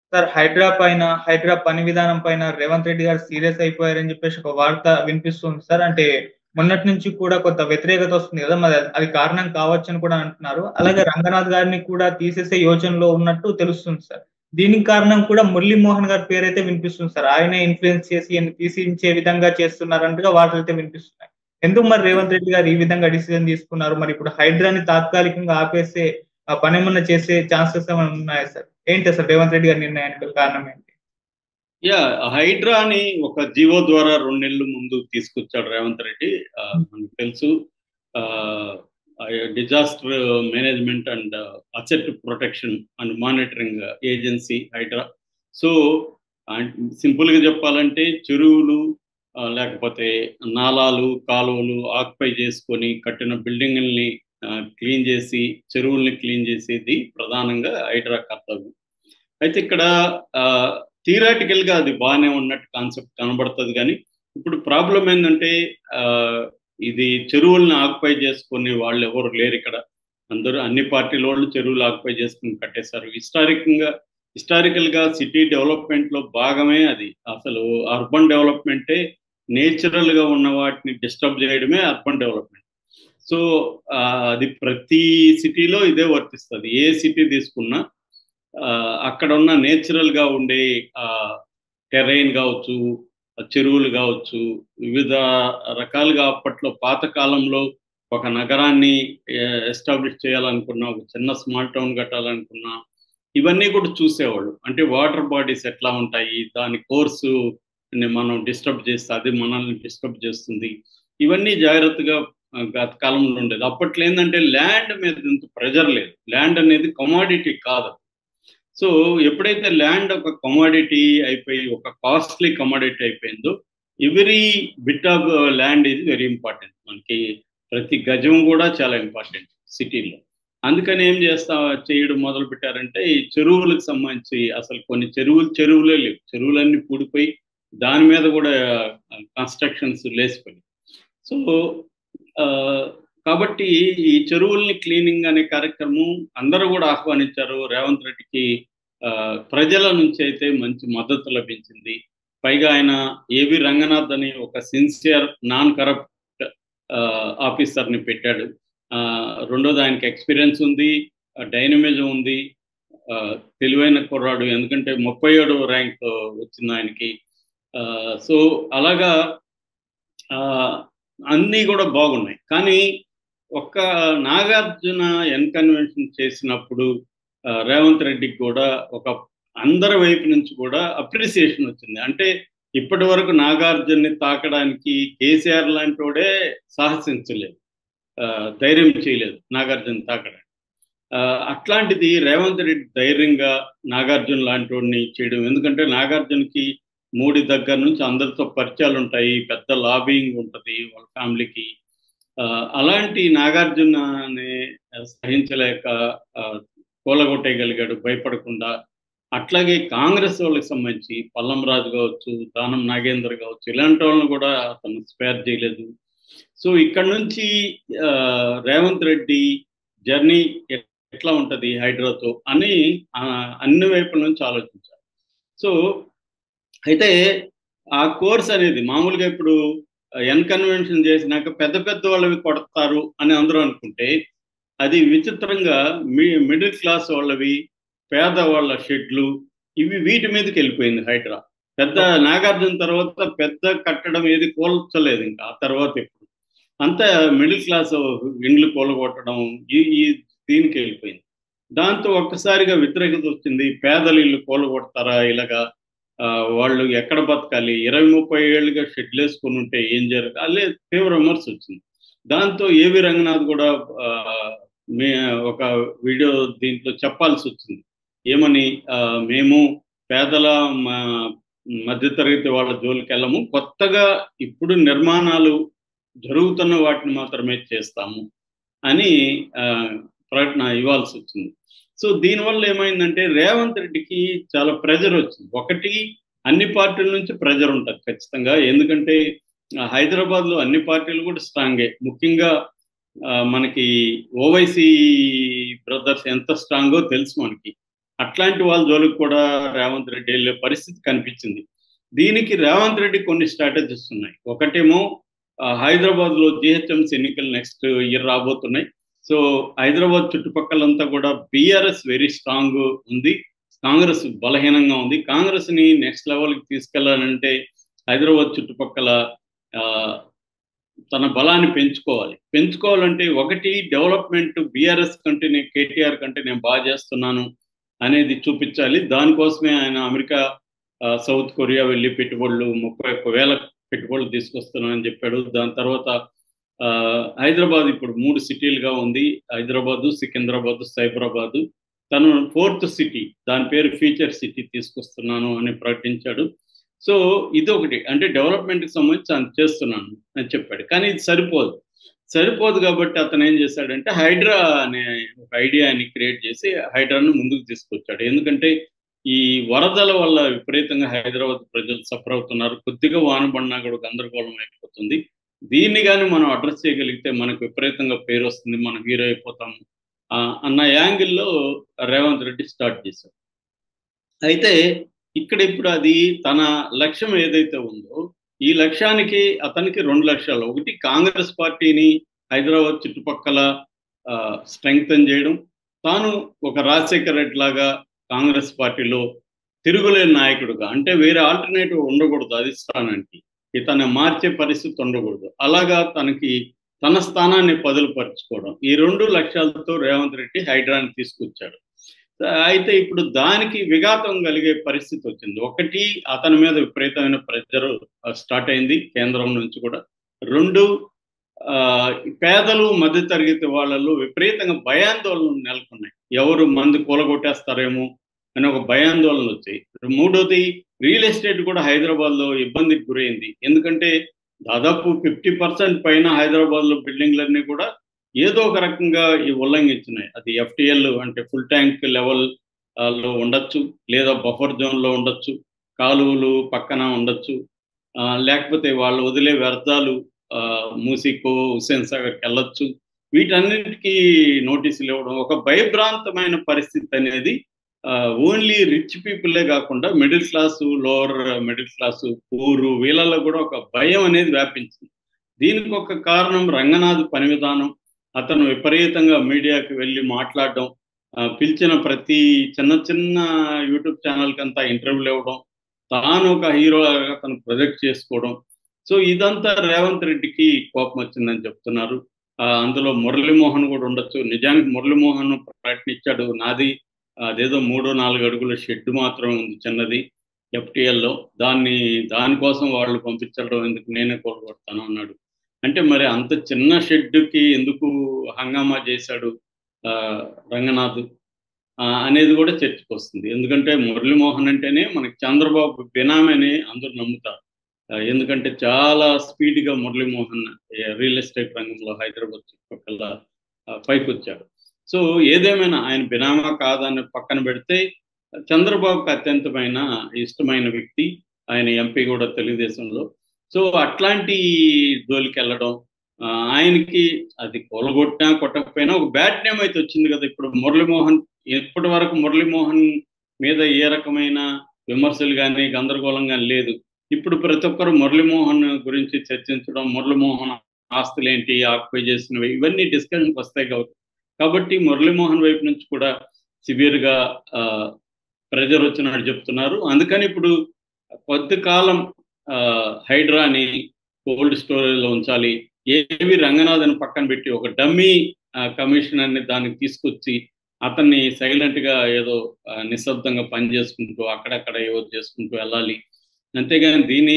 sir Hydraa పైన హైడ్రా పని విధానం పైన రేవంత్ రెడ్డి గారు సీరియస్ అయిపోయారని చెప్పేసి ఒక వార్త వినిపిస్తుంది సార్ అంటే మొన్నటి నుంచి కూడా కొంత వ్యతిరేకత వస్తుంది కదా మరి అది కారణం కావచ్చు అని కూడా అంటున్నారు అలాగే రంగనాథ్ గారిని కూడా తీసేసే యోచనలో ఉన్నట్టు తెలుస్తుంది సార్ దీనికి కారణం కూడా మురళీమోహన్ గారి పేరైతే వినిపిస్తుంది సార్ ఆయనే ఇన్ఫ్లుయెన్స్ చేసి ఈయన్ని తీసించే విధంగా చేస్తున్నారంటగా వార్తలు అయితే వినిపిస్తున్నాయి ఎందుకు మరి రేవంత్ రెడ్డి గారు ఈ విధంగా డిసిజన్ తీసుకున్నారు మరి ఇప్పుడు హైడ్రాని తాత్కాలికంగా ఆపేసే ఆ పని ఏమన్నా చేసే ఛాన్సెస్ ఏమైనా ఉన్నాయా సార్ ఏంటి సార్ రేవంత్ రెడ్డి గారి నిర్ణయానికి కారణం ఏంటి యా హైడ్రాని ఒక జీవో ద్వారా రెండు నెలల ముందు తీసుకొచ్చాడు రేవంత్ రెడ్డి ఆ, మనకు తెలుసు disaster management and asset protection and monitoring agency Hydraa so సింపుల్గా చెప్పాలంటే చెరువులు ఆ, లేకపోతే నాలాలు కాలువలు ఆక్యుపై చేసుకొని కట్టిన బిల్డింగుల్ని క్లీన్ చేసి చెరువుల్ని క్లీన్ చేసేది ప్రధానంగా హైడ్రా కర్తవ్యం అయితే ఇక్కడ థియరాటికల్ గా అది బాగానే ఉన్నట్టు కాన్సెప్ట్ కనబడుతుంది కానీ ఇప్పుడు ప్రాబ్లం ఏంటంటే ఆ, ఇది చెరువుల్ని ఆక్యుపై చేసుకునే వాళ్ళు ఎవరు లేరు ఇక్కడ అందరూ అన్ని పార్టీల వాళ్ళు చెరువులు ఆక్యుపై చేసుకుని కట్టేశారు హిస్టారికంగా హిస్టారికల్ గా సిటీ డెవలప్మెంట్ లో భాగమే అది అసలు అర్బన్ డెవలప్మెంటే నేచురల్ గా ఉన్న వాటిని డిస్టర్బ్ చేయడమే అర్బన్ డెవలప్మెంట్ సో ఆ, అది ప్రతి సిటీలో ఇదే వర్తిస్తుంది ఏ సిటీ తీసుకున్నా ఆ, అక్కడ ఉన్న నేచురల్ గా ఉండే టెరైన్ కావచ్చు ఆ చెరువులు కావచ్చు వివిధ రకాలుగా అప్పట్లో పాత కాలంలో ఒక నగరాన్ని ఎస్టాబ్లిష్ చేయాలనుకున్నా ఒక చిన్న స్మాల్ టౌన్ కట్టాలనుకున్నా ఇవన్నీ కూడా చూసేవాళ్ళు అంటే వాటర్ బాడీస్ ఎట్లా ఉంటాయి దాని కోర్సు మనం డిస్టర్బ్ చేస్తే అది మనల్ని డిస్టర్బ్ చేస్తుంది ఇవన్నీ జాగ్రత్తగా ఆ, గత కాలంలో ఉండేది అప్పట్లో ఏంటంటే ల్యాండ్ మీద ఇంత ప్రెజర్ లేదు ల్యాండ్ అనేది కమాడిటీ కాదు సో ఎప్పుడైతే ల్యాండ్ ఒక కమాడిటీ అయిపోయి ఒక కాస్ట్లీ కమాడిటీ అయిపోయిందో every bit of land is very important మనకి ప్రతి గజం కూడా చాలా ఇంపార్టెంట్ సిటీలో అందుకని ఏం చేస్తా చేయడం మొదలు పెట్టారంటే ఈ చెరువులకు సంబంధించి అసలు కొన్ని చెరువులు చెరువులే లేవు చెరువులన్నీ పూడిపోయి దాని మీద కూడా కన్స్ట్రక్షన్స్ లేసిపోయి సో ఆ, కాబట్టి ఈ చెరువుల్ని క్లీనింగ్ అనే కార్యక్రమం అందరూ కూడా ఆహ్వానించారు రేవంత్ రెడ్డికి ఆ, ప్రజల నుంచి అయితే మంచి మద్దతు లభించింది పైగా ఆయన ఏవి రంగనాథ్ అని ఒక సిన్సియర్ నాన్ కరప్ట్ ఆఫీసర్ని పెట్టాడు ఆ, రెండోది ఆయనకి ఎక్స్పీరియన్స్ ఉంది డైనమిజం ఉంది ఆ, తెలివైన కుర్రాడు ఎందుకంటే ముప్పై ఏడు ర్యాంక్ వచ్చింది ఆయనకి ఆ, సో అలాగా ఆ, అన్నీ కూడా బాగున్నాయి కానీ ఒక్క నాగార్జున ఎన్ కన్వెన్షన్ చేసినప్పుడు ఆ, రేవంత్ రెడ్డికి కూడా ఒక అందరి వైపు నుంచి కూడా అప్రిసియేషన్ వచ్చింది అంటే ఇప్పటి వరకు నాగార్జున్ని తాకడానికి కేసీఆర్ లాంటి వాడే సాహసించలేదు ఆ, ధైర్యం చేయలేదు నాగార్జున తాకడానికి ఆ, అట్లాంటిది రేవంత్ రెడ్డి ధైర్యంగా నాగార్జున లాంటి వాడిని చేయడం ఎందుకంటే నాగార్జునకి మోడీ దగ్గర నుంచి అందరితో పరిచయాలు ఉంటాయి పెద్ద లాబింగ్ ఉంటుంది వాళ్ళ ఫ్యామిలీకి ఆ, అలాంటి నాగార్జునని సహించలేక ఆ, కూలగొట్టేయగలిగాడు భయపడకుండా అట్లాగే కాంగ్రెస్ వాళ్ళకి సంబంధించి పల్లం రాజు కావచ్చు దానం నాగేందర్ కావచ్చు ఇలాంటి వాళ్ళని కూడా అతను స్పేర్ చేయలేదు సో ఇక్కడ నుంచి ఆ, రేవంత్ రెడ్డి జర్నీ ఎట్లా ఉంటది హైడ్రాతో అని ఆ, అన్ని వైపుల నుంచి ఆలోచించారు సో అయితే ఆ కోర్స్ అనేది మామూలుగా ఇప్పుడు ఎన్ కన్వెన్షన్ చేసినాక పెద్ద పెద్ద వాళ్ళవి కొడతారు అని అందరూ అనుకుంటే అది విచిత్రంగా మీ మిడిల్ క్లాస్ వాళ్ళవి పేదవాళ్ళ షెడ్లు ఇవి వీటి మీదకి వెళ్ళిపోయింది హైడ్రా పెద్ద నాగార్జున తర్వాత పెద్ద కట్టడం ఏది కోల్చలేదు ఇంకా ఆ తర్వాత ఎప్పుడు అంతా మిడిల్ క్లాస్ ఇండ్లు కూలగొట్టడం ఈ ఈ దీనికి వెళ్ళిపోయింది దాంతో ఒక్కసారిగా వ్యతిరేకత వచ్చింది పేదలు ఇల్లు కూలగొడతారా ఇలాగా ఆ, వాళ్ళు ఎక్కడ బతకాలి ఇరవై ముప్పై ఏళ్ళుగా షెడ్లు వేసుకుని ఉంటే ఏం జరగదు అల్లే తీవ్ర విమర్శ వచ్చింది దాంతో ఏవి రంగనాథ్ కూడా ఆ, మే ఒక వీడియో దీంట్లో చెప్పాల్సి వచ్చింది ఏమని ఆ, మేము పేదల మ- మధ్యతరగతి వాళ్ళ జోలికి వెళ్ళము కొత్తగా ఇప్పుడు నిర్మాణాలు జరుగుతున్న వాటిని మాత్రమే చేస్తాము అని ఆ, ప్రకటన ఇవ్వాల్సి వచ్చింది సో దీనివల్ల ఏమైందంటే రేవంత్ రెడ్డికి చాలా ప్రెజర్ వచ్చింది ఒకటి అన్ని పార్టీల నుంచి ప్రెజర్ ఉంటుంది ఖచ్చితంగా ఎందుకంటే ఆ, హైదరాబాద్లో అన్ని పార్టీలు కూడా స్ట్రాంగే ముఖ్యంగా ఆ, మనకి ఓవైసీ బ్రదర్స్ ఎంత స్ట్రాంగో తెలుసు మనకి అట్లాంటి వాళ్ళ జోలికి కూడా రేవంత్ రెడ్డి వెళ్ళే పరిస్థితి కనిపించింది దీనికి రేవంత్ రెడ్డి కొన్ని స్ట్రాటజీస్ ఉన్నాయి ఒకటేమో హైదరాబాద్ లో జిహెచ్ఎంసీ ఎన్నికలు నెక్స్ట్ ఇయర్ రాబోతున్నాయి సో హైదరాబాద్ చుట్టుపక్కలంతా కూడా బీఆర్ఎస్ వెరీ స్ట్రాంగ్ ఉంది కాంగ్రెస్ బలహీనంగా ఉంది కాంగ్రెస్ ని నెక్స్ట్ లెవెల్కి తీసుకెళ్లాలంటే హైదరాబాద్ చుట్టుపక్కల తన బలాన్ని పెంచుకోవాలి పెంచుకోవాలంటే ఒకటి డెవలప్మెంట్ బీఆర్ఎస్ కంటే నేను కేటీఆర్ కంటే నేను బాగా చేస్తున్నాను అనేది చూపించాలి దానికోసమే ఆయన అమెరికా సౌత్ కొరియా వెళ్ళి పెట్టుబడులు ముప్పై ఒక్క వేల పెట్టుబడులు తీసుకొస్తున్నానని చెప్పాడు దాని తర్వాత హైదరాబాద్ ఇప్పుడు మూడు సిటీలుగా ఉంది హైదరాబాదు సికింద్రాబాద్ సైబరాబాదు తను ఫోర్త్ సిటీ దాని పేరు ఫీచర్ సిటీ తీసుకొస్తున్నాను అని ప్రకటించాడు సో ఇది ఒకటి అంటే డెవలప్మెంట్కి సంబంధించి ఆయన చేస్తున్నాను అని చెప్పాడు కానీ ఇది సరిపోదు సరిపోదు కాబట్టి అతను ఏం చేశాడంటే హైడ్రా అనే ఒక ఐడియాని క్రియేట్ చేసి హైడ్రాను ముందుకు తీసుకొచ్చాడు ఎందుకంటే ఈ వరదల వల్ల విపరీతంగా హైదరాబాద్ ప్రజలు సఫర్ అవుతున్నారు కొద్దిగా వాన పడినా కూడా గందరగోళం అయిపోతుంది దీన్ని కానీ మనం అడ్రస్ చేయగలిగితే మనకు విపరీతంగా పేరు వస్తుంది మనం హీరో అయిపోతాము అన్న యాంగిల్లో రేవంత్ రెడ్డి స్టార్ట్ చేశారు అయితే ఇక్కడ ఇప్పుడు అది తన లక్ష్యం ఏదైతే ఉందో ఈ లక్ష్యానికి అతనికి రెండు లక్ష్యాలు ఒకటి కాంగ్రెస్ పార్టీని హైదరాబాద్ చుట్టుపక్కల స్ట్రెంగ్తన్ చేయడం తాను ఒక రాజశేఖర రెడ్డి లాగా కాంగ్రెస్ పార్టీలో తిరుగులేని నాయకుడుగా అంటే వేరే ఆల్టర్నేటివ్ ఉండకూడదు అధిష్టానానికి ఇతను మార్చే పరిస్థితి ఉండకూడదు అలాగా తనకి తన స్థానాన్ని పదులుపరుచుకోవడం ఈ రెండు లక్ష్యాలతో రేవంత్ రెడ్డి హైడ్రాని తీసుకొచ్చాడు అయితే ఇప్పుడు దానికి విఘాతం కలిగే పరిస్థితి వచ్చింది ఒకటి అతని మీద విపరీతమైన ప్రెజర్ స్టార్ట్ అయింది కేంద్రం నుంచి కూడా రెండు పేదలు మధ్యతరగతి వాళ్ళలో విపరీతంగా భయాందోళనలు నెలకొన్నాయి ఎవరు మంది కూలగొట్టేస్తారేమో అని ఒక భయాందోళన వచ్చాయి మూడోది రియల్ ఎస్టేట్ కూడా హైదరాబాద్లో ఇబ్బందికి గురైంది ఎందుకంటే దాదాపు ఫిఫ్టీ పర్సెంట్ పైన హైదరాబాద్లో బిల్డింగ్లన్నీ కూడా ఏదో ఒక రకంగా ఈ ఉల్లంఘించినాయి అది ఎఫ్టిఎల్ అంటే ఫుల్ ట్యాంక్ లెవెల్ లో ఉండొచ్చు లేదా బఫర్ జోన్లో ఉండొచ్చు కాలువలు పక్కన ఉండొచ్చు లేకపోతే వాళ్ళు వదిలే వ్యర్థాలు మూసికో హుస్సేన్ సాగర్కి వెళ్ళొచ్చు వీటన్నిటికీ నోటీసులు ఇవ్వడం ఒక భయభ్రాంతమైన పరిస్థితి అనేది ఓన్లీ రిచ్ పీపుల్లే కాకుండా middle class lower middle class poor వీళ్ళల్లో కూడా ఒక భయం అనేది వ్యాపించింది దీనికి ఒక కారణం రంగనాథ్ పని విధానం అతను విపరీతంగా మీడియాకి వెళ్ళి మాట్లాడడం పిలిచిన ప్రతి చిన్న చిన్న యూట్యూబ్ ఛానల్కి అంతా ఇంటర్వ్యూలు ఇవ్వడం తాను ఒక హీరో తను ప్రొజెక్ట్ చేసుకోవడం సో ఇదంతా రేవంత్ రెడ్డికి కోపం వచ్చిందని చెప్తున్నారు అందులో మురళీమోహన్ కూడా ఉండొచ్చు నిజానికి మురళీమోహన్ ప్రకటించాడు నాది అదేదో మూడో నాలుగు అడుగుల షెడ్ మాత్రం ఉంది చిన్నది ఎఫ్టిఎల్లో దాన్ని దానికోసం వాళ్ళు పంపించడం ఎందుకు నేనే కోల్కొడతాను అన్నాడు అంటే మరి అంత చిన్న షెడ్కి ఎందుకు హంగామా చేశాడు రంగనాథ్ అనేది కూడా చర్చకు వస్తుంది ఎందుకంటే మురళీమోహన్ అంటేనే మనకి చంద్రబాబు బినామని అందరూ నమ్ముతారు ఎందుకంటే చాలా స్పీడ్గా మురళీమోహన్ రియల్ ఎస్టేట్ రంగంలో హైదరాబాద్ చుట్టుపక్కల పైకి వచ్చాడు సో ఏదేమైనా ఆయన బినామా కాదని పక్కన పెడితే చంద్రబాబుకి అత్యంతమైన ఇష్టమైన వ్యక్తి ఆయన ఎంపీ కూడా తెలుగుదేశంలో సో అట్లాంటి జోలికి వెళ్ళడం ఆయనకి అది కొలగొట్టినా కొట్టకపోయినా ఒక బ్యాడ్ నేమ్ అయితే వచ్చింది కదా ఇప్పుడు మురళీమోహన్ ఇప్పటి వరకు మురళీమోహన్ మీద ఏ రకమైన విమర్శలు కానీ గందరగోళం కానీ లేదు ఇప్పుడు ప్రతి ఒక్కరు మురళీమోహన్ గురించి చర్చించడం మురళీమోహన్ ఆస్తులు ఏంటి ఆక్యుపై చేసినవి ఇవన్నీ డిస్కషన్కి వస్తాయి కాబట్టి కాబట్టి మురళీమోహన్ వైపు నుంచి కూడా సివియర్గా ప్రెజర్ వచ్చినట్టు చెప్తున్నారు అందుకని ఇప్పుడు కొద్ది కాలం హైడ్రాని కోల్డ్ స్టోరేజ్లో ఉంచాలి ఏవి రంగనాథన్ పక్కన పెట్టి ఒక డమ్మీ కమిషనర్ని దానికి తీసుకొచ్చి అతన్ని సైలెంట్గా ఏదో నిశ్శబ్దంగా పనిచేసుకుంటూ అక్కడక్కడ ఏవో చేసుకుంటూ వెళ్ళాలి అంతేగాని దీన్ని